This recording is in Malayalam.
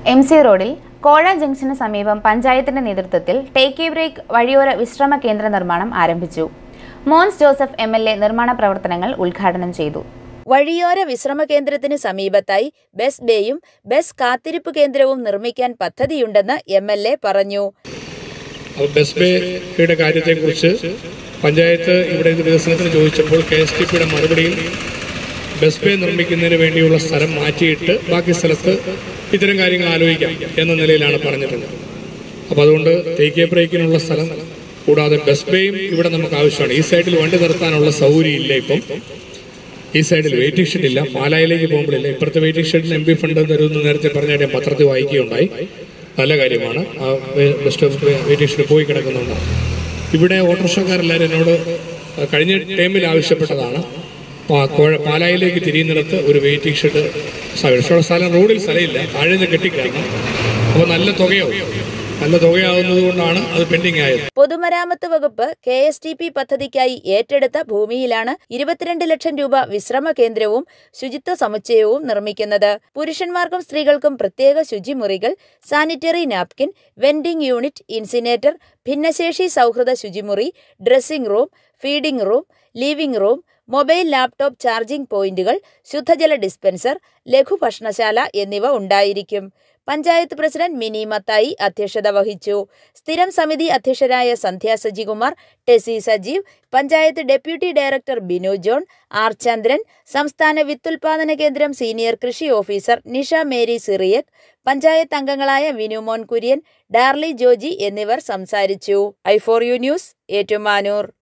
എം സി റോഡിൽ കോഴ ജംഗ്ഷന് സമീപം പഞ്ചായത്തിന്റെ നേതൃത്വത്തിൽ ടേക്ക് എ ബ്രേക്ക് വഴിയോര വിശ്രമ കേന്ദ്ര നിർമ്മാണം ആരംഭിച്ചു Mons Joseph M L A നിർമ്മാണ പ്രവർത്തനങ്ങൾ ഉദ്ഘാടനം ചെയ്തു വഴിയോര വിശ്രമ കേന്ദ്രത്തിന് സമീപത്തായി ബസ് ബേയും ബസ് കാത്തിരിപ്പ് കേന്ദ്രവും നിർമ്മിക്കാൻ പദ്ധതിയുണ്ടെന്ന് എം എൽ എ പറഞ്ഞു അപ്പോൾ ബസ് ബേയുടെ കാര്യത്തെക്കുറിച്ച് പഞ്ചായത്ത് ഇവിടെ ഇത് വികസനത്തിന് ചോദിച്ചപ്പോൾ കെ എസ് ടി പിയുടെ മറുപടിയിൽ ബസ് ബേ നിർമ്മിക്കുന്നതിന് വേണ്ടിയുള്ള സ്ഥലം മാറ്റിയിട്ട് ബാക്കി സ്ഥലത്ത് ഇത്തരം കാര്യങ്ങൾ ആലോചിക്കാം എന്ന നിലയിലാണ് പറഞ്ഞിട്ടുള്ളത് അപ്പോൾ അതുകൊണ്ട് തേക്കിയ ബ്രേക്കിനുള്ള സ്ഥലം കൂടാതെ ബസ് ബേയും ഇവിടെ നമുക്ക് ആവശ്യമാണ് ഈ സൈഡിൽ വണ്ടി നിർത്താനുള്ള സൗകര്യം ഇല്ല ഇപ്പം ഈ സൈഡിൽ വെയിറ്റിംഗ് ഷെഡ് ഇല്ല പാലായിലേക്ക് പോകുമ്പോഴില്ല ഇപ്പുറത്തെ വെയിറ്റിംഗ് ഷെഡിന് എം പി ഫണ്ട് തരുമെന്ന് നേരത്തെ പറഞ്ഞ ഞാൻ പത്രത്തിൽ വായിക്കുകയുണ്ടായി നല്ല കാര്യമാണ് ആ വെ- ബസ് സ്റ്റോപ്പ് വെയിറ്റിംഗ് ഷെഡ് പോയി കിടക്കുന്നുണ്ട് ഇവിടെ ഓട്ടോറിക്ഷക്കാരെല്ലാവരും എന്നോട് കഴിഞ്ഞ ടൈമിൽ ആവശ്യപ്പെട്ടതാണ് പാ- കോഴ- പാലായിലേക്ക് തിരിയുന്നിടത്ത് ഒരു വെയിറ്റിംഗ് ഷെഡ് സ്ഥലം സ്ഥലം റോഡിൽ സ്ഥലമില്ല താഴെ നിന്ന് കെട്ടിക്കിടക്കണം അപ്പോൾ നല്ല തുകയാവും നല്ല തുകയാവുന്നത് കൊണ്ടാണ് അത് പെൻഡിങ് ആയത് പൊതുമരാമത്ത് വകുപ്പ് കെ എസ് ടി പി പദ്ധതിക്കായി ഏറ്റെടുത്ത ഭൂമിയിലാണ് ഇരുപത്തിരണ്ട് ലക്ഷം രൂപ വിശ്രമ കേന്ദ്രവും ശുചിത്വ സമുച്ചയവും നിർമ്മിക്കുന്നത് പുരുഷന്മാർക്കും സ്ത്രീകൾക്കും പ്രത്യേക ശുചിമുറികൾ sanitary napkin vending unit incinerator ഭിന്നശേഷി സൗഹൃദ ശുചിമുറി dressing room feeding room living room mobile laptop charging പോയിന്റുകൾ ശുദ്ധജല ഡിസ്പെൻസർ ലഘുഭക്ഷണശാല എന്നിവ ഉണ്ടായിരിക്കും പഞ്ചായത്ത് പ്രസിഡന്റ് മിനി മത്തായി അധ്യക്ഷത വഹിച്ചു സ്ഥിരം സമിതി അധ്യക്ഷരായ Sandhya Sajikumar Tessy Sajeev panchayat deputy director Binu John R Chandran സംസ്ഥാന വിത്തുൽപാദന കേന്ദ്രം സീനിയർ കൃഷി ഓഫീസർ നിഷ മേരി സിറിയക് പഞ്ചായത്ത് അംഗങ്ങളായ വിനുമോൻ കുര്യൻ ഡാർലി ജോജി എന്നിവർ സംസാരിച്ചു I for U news Ettumanoor